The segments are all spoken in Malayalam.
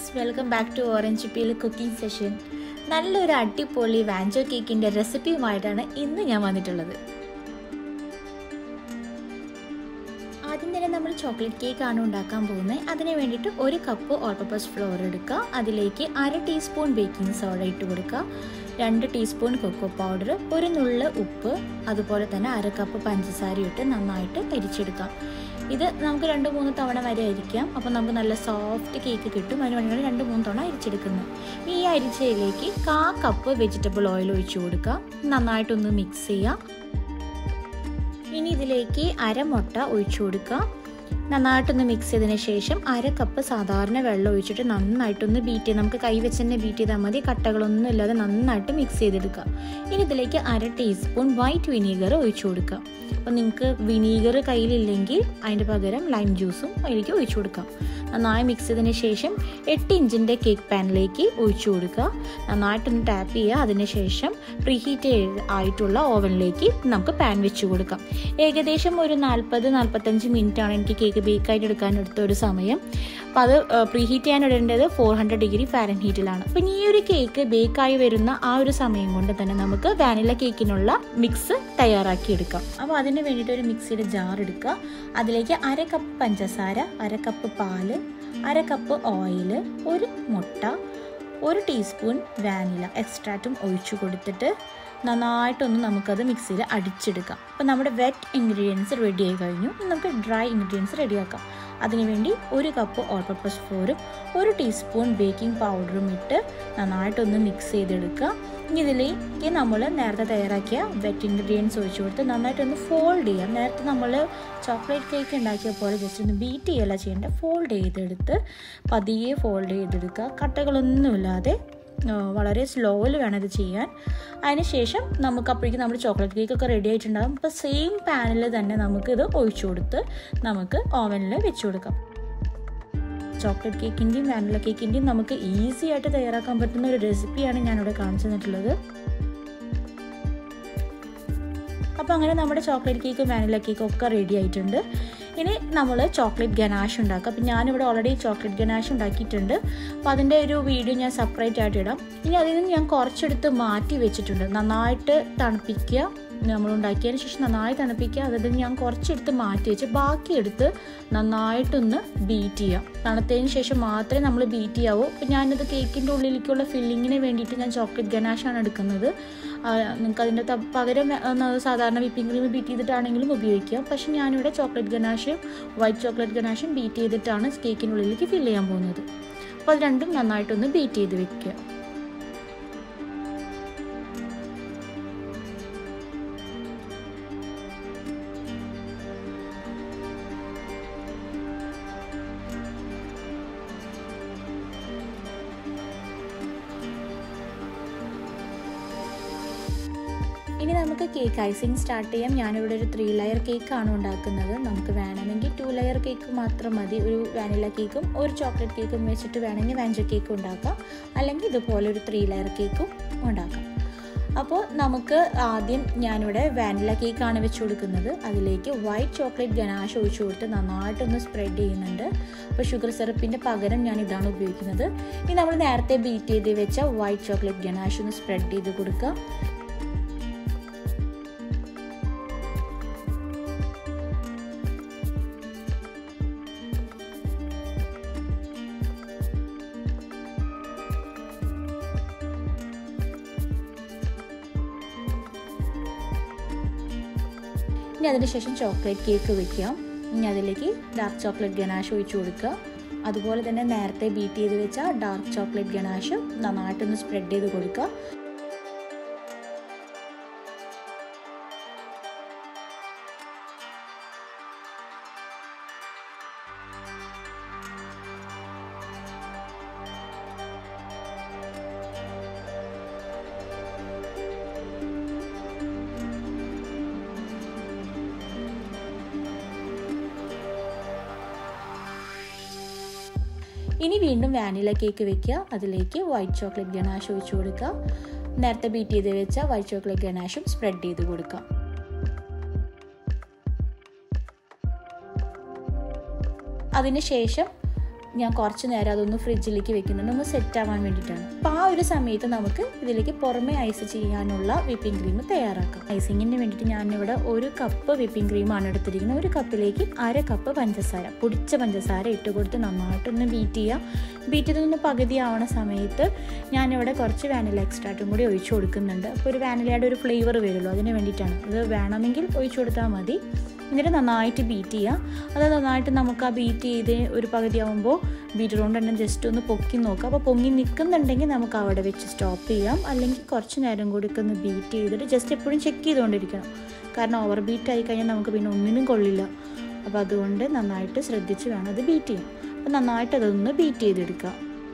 friends welcome back to orange peel cooking session നല്ലൊരു അടിപൊളി വാഞ്ചോ കേക്കിൻ്റെ റെസിപ്പിയുമായിട്ടാണ് ഇന്ന് ഞാൻ വന്നിട്ടുള്ളത് ആദ്യം തന്നെ നമ്മൾ ചോക്ലേറ്റ് കേക്ക് ആണ് ഉണ്ടാക്കാൻ പോകുന്നത് അതിന് വേണ്ടിയിട്ട് ഒരു കപ്പ് ഓൾ പർപ്പസ് ഫ്ലോർ എടുക്കുക അതിലേക്ക് അര ടീസ്പൂൺ ബേക്കിംഗ് സോഡ ഇട്ട് കൊടുക്കുക രണ്ട് ടീസ്പൂൺ കൊക്കോ പൗഡർ ഒരു നുള്ള് ഉപ്പ് അതുപോലെ തന്നെ അര കപ്പ് പഞ്ചസാര ഇട്ട് നന്നായിട്ട് അരിച്ചെടുക്കാം ഇത് നമുക്ക് രണ്ട് മൂന്ന് തവണ വരെ അരിക്കാം അപ്പോൾ നമുക്ക് നല്ല സോഫ്റ്റ് കേക്ക് കിട്ടും അതിന് വേണ്ടിയാണ് രണ്ട് മൂന്ന് തവണ അരിച്ചെടുക്കുന്നത് ഈ അരിച്ചയിലേക്ക് കാ കപ്പ് വെജിറ്റബിൾ ഓയിൽ ഒഴിച്ചു കൊടുക്കാം നന്നായിട്ടൊന്ന് മിക്സ് ചെയ്യാം ഇനി ഇതിലേക്ക് അരമുട്ട ഒഴിച്ചു കൊടുക്കുക നന്നായിട്ടൊന്ന് മിക്സ് ചെയ്തതിന് ശേഷം അര കപ്പ് സാധാരണ വെള്ളം ഒഴിച്ചിട്ട് നന്നായിട്ടൊന്ന് ബീറ്റ് ചെയ്ത് നമുക്ക് കൈ വെച്ച് തന്നെ ബീറ്റ് ചെയ്താൽ മതി കട്ടകളൊന്നും ഇല്ലാതെ നന്നായിട്ട് മിക്സ് ചെയ്തെടുക്കുക ഇനി ഇതിലേക്ക് അര ടീസ്പൂൺ വൈറ്റ് വിനീഗർ ഒഴിച്ചു കൊടുക്കുക അപ്പോൾ നിങ്ങൾക്ക് വിനീഗർ കയ്യിലില്ലെങ്കിൽ അതിൻ്റെ പകരം ലൈം ജ്യൂസും അതിലേക്ക് ഒഴിച്ചു കൊടുക്കാം നന്നായി മിക്സ് ചെയ്തതിന് ശേഷം എട്ട് ഇഞ്ചിൻ്റെ കേക്ക് പാനിലേക്ക് ഒഴിച്ചു കൊടുക്കുക നന്നായിട്ടൊന്ന് ടാപ്പ് ചെയ്യുക അതിനുശേഷം പ്രീഹീറ്റ് ആയിട്ടുള്ള ഓവനിലേക്ക് നമുക്ക് പാൻ വെച്ച് കൊടുക്കാം ഏകദേശം ഒരു നാൽപ്പത് നാൽപ്പത്തഞ്ച് മിനിറ്റ് ആണ് എനിക്ക് കേക്ക് ബേക്കായിട്ട് എടുക്കാൻ എടുത്ത ഒരു സമയം അപ്പോൾ അത് പ്രീഹീറ്റ് ചെയ്യാൻ ഇടേണ്ടത് ഫോർ ഹൺഡ്രഡ് ഡിഗ്രി ഫാരൻ ഹീറ്റിലാണ് അപ്പം ഈ ഒരു കേക്ക് ബേക്കായി വരുന്ന ആ ഒരു സമയം കൊണ്ട് തന്നെ നമുക്ക് വാനില കേക്കിനുള്ള മിക്സ് തയ്യാറാക്കി എടുക്കാം അപ്പോൾ അതിന് വേണ്ടിയിട്ട് ഒരു മിക്സിയുടെ ജാർ എടുക്കുക അതിലേക്ക് അര കപ്പ് പഞ്ചസാര അര കപ്പ് പാല് അര കപ്പ് ഓയിൽ ഒരു മുട്ട ഒരു ടീസ്പൂൺ വാനില എക്സ്ട്രാറ്റും ഒഴിച്ചു കൊടുത്തിട്ട് നന്നായിട്ടൊന്ന് നമുക്കത് മിക്സിയിൽ അടിച്ചെടുക്കാം അപ്പോൾ നമ്മുടെ വെറ്റ് ഇൻഗ്രീഡിയൻസ് റെഡി ആയി കഴിഞ്ഞു നമുക്ക് ഡ്രൈ ഇൻഗ്രീഡിയൻസ് റെഡിയാക്കാം അതിനുവേണ്ടി ഒരു കപ്പ് ഓൾ പർപ്പസ് ഫ്ലോറും ഒരു ടീസ്പൂൺ ബേക്കിംഗ് പൗഡറും ഇട്ട് നന്നായിട്ടൊന്ന് മിക്സ് ചെയ്തെടുക്കുക ഇനി ഇതിലേക്ക് നമ്മൾ നേരത്തെ തയ്യാറാക്കിയ വെറ്റ് ഇൻഗ്രീഡിയൻസ് ഒഴിച്ചു കൊടുത്ത് നന്നായിട്ടൊന്ന് ഫോൾഡ് ചെയ്യാം നേരത്തെ നമ്മൾ ചോക്ലേറ്റ് കേക്ക് ഉണ്ടാക്കിയ പോലെ ജസ്റ്റ് ഒന്ന് ബീറ്റ് ചെയ്യല്ല ചെയ്യേണ്ട ഫോൾഡ് ചെയ്തെടുത്ത് പതിയെ ഫോൾഡ് ചെയ്തെടുക്കുക കട്ടകളൊന്നുമില്ലാതെ വളരെ സ്ലോയിൽ വേണം ഇത് ചെയ്യാൻ അതിനുശേഷം നമുക്ക് അപ്പോഴേക്കും നമ്മുടെ ചോക്ലേറ്റ് കേക്ക് ഒക്കെ റെഡി ആയിട്ടുണ്ടാകും അപ്പോൾ സെയിം പാനിൽ തന്നെ നമുക്ക് ഇത് ഒഴിച്ചു കൊടുത്ത് നമുക്ക് ഓവനിൽ വെച്ച് കൊടുക്കാം ചോക്ലേറ്റ് കേക്കിൻ്റെയും വാനില കേക്കിൻ്റെയും നമുക്ക് ഈസി ആയിട്ട് തയ്യാറാക്കാൻ പറ്റുന്ന ഒരു റെസിപ്പിയാണ് ഞാനിവിടെ കാണിച്ചു തന്നിട്ടുള്ളത് അപ്പോൾ അങ്ങനെ നമ്മുടെ ചോക്ലേറ്റ് കേക്കും വാനില കേക്കും ഒക്കെ റെഡി ആയിട്ടുണ്ട് ഇനി നമ്മൾ ചോക്ലേറ്റ് ഗനാഷ് ഉണ്ടാക്കുക അപ്പോൾ ഞാനിവിടെ ഓൾറെഡി ചോക്ലേറ്റ് ഗനാഷ് ഉണ്ടാക്കിയിട്ടുണ്ട് അപ്പോൾ അതിൻ്റെ ഒരു വീഡിയോ ഞാൻ സെപ്പറേറ്റ് ആയിട്ട് ഇടാം ഇനി അതിൽ നിന്ന് ഞാൻ കുറച്ചെടുത്ത് മാറ്റി വെച്ചിട്ടുണ്ട് നന്നായിട്ട് തണുപ്പിക്കുക നമ്മൾ ഉണ്ടാക്കിയതിന് ശേഷം നന്നായി തണുപ്പിക്കുക അതിൽ ഞാൻ കുറച്ചെടുത്ത് മാറ്റി വെച്ച് ബാക്കി എടുത്ത് നന്നായിട്ടൊന്ന് ബീറ്റ് ചെയ്യാം തണുത്തതിന് ശേഷം മാത്രമേ നമ്മൾ ബീറ്റ് ചെയ്യാവൂ അപ്പോൾ ഞാനിത് കേക്കിൻ്റെ ഉള്ളിലേക്കുള്ള ഫില്ലിങ്ങിന് വേണ്ടിയിട്ട് ഞാൻ ചോക്ലേറ്റ് ഗനാഷാണ് എടുക്കുന്നത് നിങ്ങൾക്ക് അതിൻ്റെ പകരം സാധാരണ വിപ്പിംഗ് ക്രീം ബീറ്റ് ചെയ്തിട്ടാണെങ്കിലും ഉപയോഗിക്കാം പക്ഷേ ഞാനിവിടെ ചോക്ലേറ്റ് ഗനാഷും വൈറ്റ് ചോക്ലേറ്റ് ഗനാഷും ബീറ്റ് ചെയ്തിട്ടാണ് കേക്കിനുള്ളിലേക്ക് ഫില്ല് ചെയ്യാൻ പോകുന്നത് അപ്പോൾ അത് രണ്ടും നന്നായിട്ടൊന്ന് ബീറ്റ് ചെയ്ത് വെക്കുക ഇനി നമുക്ക് കേക്ക് ഐസിങ് സ്റ്റാർട്ട് ചെയ്യാം ഞാനിവിടെ ഒരു ത്രീ ലെയർ കേക്കാണ് ഉണ്ടാക്കുന്നത് നമുക്ക് വേണമെങ്കിൽ ടു ലെയർ കേക്ക് മാത്രം മതി ഒരു വാനില കേക്കും ഒരു ചോക്ലേറ്റ് കേക്കും വെച്ചിട്ട് വേണമെങ്കിൽ വാഞ്ചോ കേക്ക് ഉണ്ടാക്കാം അല്ലെങ്കിൽ ഇതുപോലെ ഒരു ത്രീ ലെയർ കേക്കും ഉണ്ടാക്കാം അപ്പോൾ നമുക്ക് ആദ്യം ഞാനിവിടെ വാനില കേക്കാണ് വെച്ച് കൊടുക്കുന്നത് അതിലേക്ക് വൈറ്റ് ചോക്ലേറ്റ് ഗനാഷ് ഒഴിച്ചു കൊടുത്ത് നന്നായിട്ടൊന്ന് സ്പ്രെഡ് ചെയ്യുന്നുണ്ട് അപ്പോൾ ഷുഗർ സിറപ്പിൻ്റെ പകരം ഞാൻ ഇതാണ് ഉപയോഗിക്കുന്നത് ഇനി നമ്മൾ നേരത്തെ ബീറ്റ് ചെയ്ത് വെച്ച വൈറ്റ് ചോക്ലേറ്റ് ഗനാഷ് ഒന്ന് സ്പ്രെഡ് ചെയ്ത് കൊടുക്കുക ഇനി അതിന് ശേഷം ചോക്ലേറ്റ് കേക്ക് വെക്കാം ഇനി അതിലേക്ക് ഡാർക്ക് ചോക്ലേറ്റ് ഗനാഷ് ഒഴിച്ചു കൊടുക്കുക അതുപോലെ തന്നെ നേരത്തെ ബീറ്റ് ചെയ്ത് വെച്ച ഡാർക്ക് ചോക്ലേറ്റ് ഗനാഷ് നന്നായിട്ടൊന്ന് സ്പ്രെഡ് ചെയ്ത് കൊടുക്കുക ഇനി വീണ്ടും വാനില കേക്ക് വെക്കുക അതിലേക്ക് വൈറ്റ് ചോക്ലേറ്റ് ഗനാഷ് ഒഴിച്ചു കൊടുക്കുക നേരത്തെ ബീറ്റ് ചെയ്ത് വെച്ച വൈറ്റ് ചോക്ലേറ്റ് ഗനാഷും സ്പ്രെഡ് ചെയ്ത് കൊടുക്കുക അതിനുശേഷം ഞാൻ കുറച്ച് നേരം അതൊന്ന് ഫ്രിഡ്ജിലേക്ക് വെക്കുന്നുണ്ട് ഒന്ന് സെറ്റ് ആവാൻ വേണ്ടിയിട്ടാണ് അപ്പോൾ ആ ഒരു സമയത്ത് നമുക്ക് ഇതിലേക്ക് പുറമെ ഐസ് ചെയ്യാനുള്ള വിപ്പിംഗ് ക്രീം തയ്യാറാക്കാം ഐസിങ്ങിന് വേണ്ടിയിട്ട് ഞാനിവിടെ ഒരു കപ്പ് വിപ്പിംഗ് ക്രീമാണ് എടുത്തിരിക്കുന്നത് ഒരു കപ്പിലേക്ക് അര കപ്പ് പഞ്ചസാര പൊടിച്ച പഞ്ചസാര ഇട്ട് കൊടുത്ത് നന്നായിട്ടൊന്ന് ബീറ്റ് ചെയ്യുക ബീറ്റ് ചെയ്തൊന്ന് പകുതി ആവണ സമയത്ത് ഞാനിവിടെ കുറച്ച് വാനില എക്സ്ട്രാക്റ്റും കൂടി ഒഴിച്ചു കൊടുക്കുന്നുണ്ട് അപ്പോൾ ഒരു വാനിലയുടെ ഒരു ഫ്ലേവർ വരുമല്ലോ അതിന് വേണ്ടിയിട്ടാണ് ഇത് വേണമെങ്കിൽ ഒഴിച്ചു കൊടുത്താൽ മതി എന്നിട്ട് നന്നായിട്ട് ബീറ്റ് ചെയ്യുക അത് നന്നായിട്ട് നമുക്ക് ആ ബീറ്റ് ചെയ്ത് ഒരു പകുതി ആകുമ്പോൾ ബീറ്റർ കൊണ്ട് തന്നെ ജസ്റ്റ് ഒന്ന് പൊക്കി നോക്കുക അപ്പോൾ പൊങ്ങി നിൽക്കുന്നുണ്ടെങ്കിൽ നമുക്ക് അവിടെ വെച്ച് സ്റ്റോപ്പ് ചെയ്യാം അല്ലെങ്കിൽ കുറച്ച് നേരം കൂടി ഒക്കെ ഒന്ന് ബീറ്റ് ചെയ്തിട്ട് ജസ്റ്റ് എപ്പോഴും ചെക്ക് ചെയ്തുകൊണ്ടിരിക്കണം കാരണം ഓവർ ബീറ്റ് ആയി കഴിഞ്ഞാൽ നമുക്ക് പിന്നെ ഒന്നിനും കൊള്ളില്ല അപ്പോൾ അതുകൊണ്ട് നന്നായിട്ട് ശ്രദ്ധിച്ച് വേണം അത് ബീറ്റ് ചെയ്യാം അപ്പോൾ നന്നായിട്ട് അതൊന്ന് ബീറ്റ് ചെയ്തെടുക്കുക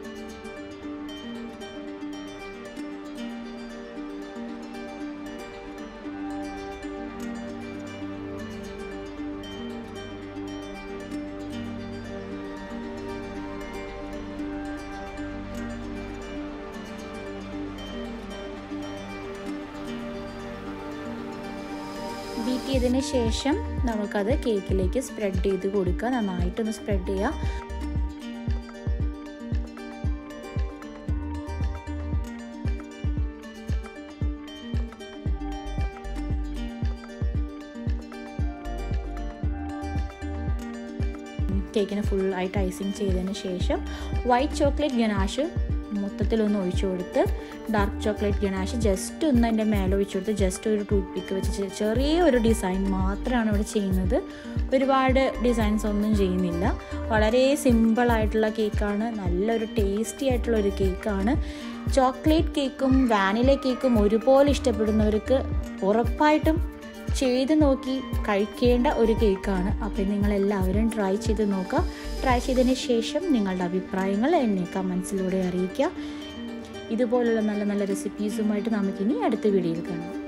ബീറ്റ് ചെയ്തതിന് ശേഷം നമുക്കത് കേക്കിലേക്ക് സ്പ്രെഡ് ചെയ്ത് കൊടുക്കുക നന്നായിട്ടൊന്ന് സ്പ്രെഡ് ചെയ്യുക കേക്കിന് ഫുൾ ആയിട്ട് ഐസിങ് ചെയ്തതിന് ശേഷം വൈറ്റ് ചോക്ലേറ്റ് ഗനാഷ് മൊത്തത്തിലൊന്ന് ഒഴിച്ചു കൊടുത്ത് ഡാർക്ക് ചോക്ലേറ്റ് ഗനാഷ് ജസ്റ്റ് ഒന്ന് അതിൻ്റെ മേലെ ഒഴിച്ചു കൊടുത്ത് ജസ്റ്റ് ഒരു ടൂത്ത് പിക്ക് വെച്ച് ചെറിയ ഒരു ഡിസൈൻ മാത്രമാണ് ഇവിടെ ചെയ്യുന്നത് ഒരുപാട് ഡിസൈൻസ് ഒന്നും ചെയ്യുന്നില്ല വളരെ സിമ്പിളായിട്ടുള്ള കേക്കാണ് നല്ലൊരു ടേസ്റ്റി ആയിട്ടുള്ള ഒരു കേക്കാണ് ചോക്ലേറ്റ് കേക്കും വാനില കേക്കും ഒരുപോലെ ഇഷ്ടപ്പെടുന്നവർക്ക് ഉറപ്പായിട്ടും ചെയ്ത് നോക്കി കഴിക്കേണ്ട ഒരു കേക്കാണ് അപ്പോൾ നിങ്ങൾ എല്ലാവരും ട്രൈ ചെയ്ത് നോക്കുക ട്രൈ ചെയ്തതിന് ശേഷം നിങ്ങളുടെ അഭിപ്രായങ്ങൾ എന്നെ കമൻസിലൂടെ അറിയിക്കുക ഇതുപോലുള്ള നല്ല നല്ല റെസിപ്പീസുമായിട്ട് നമുക്കിനി അടുത്ത വീഡിയോയിൽ കാണാം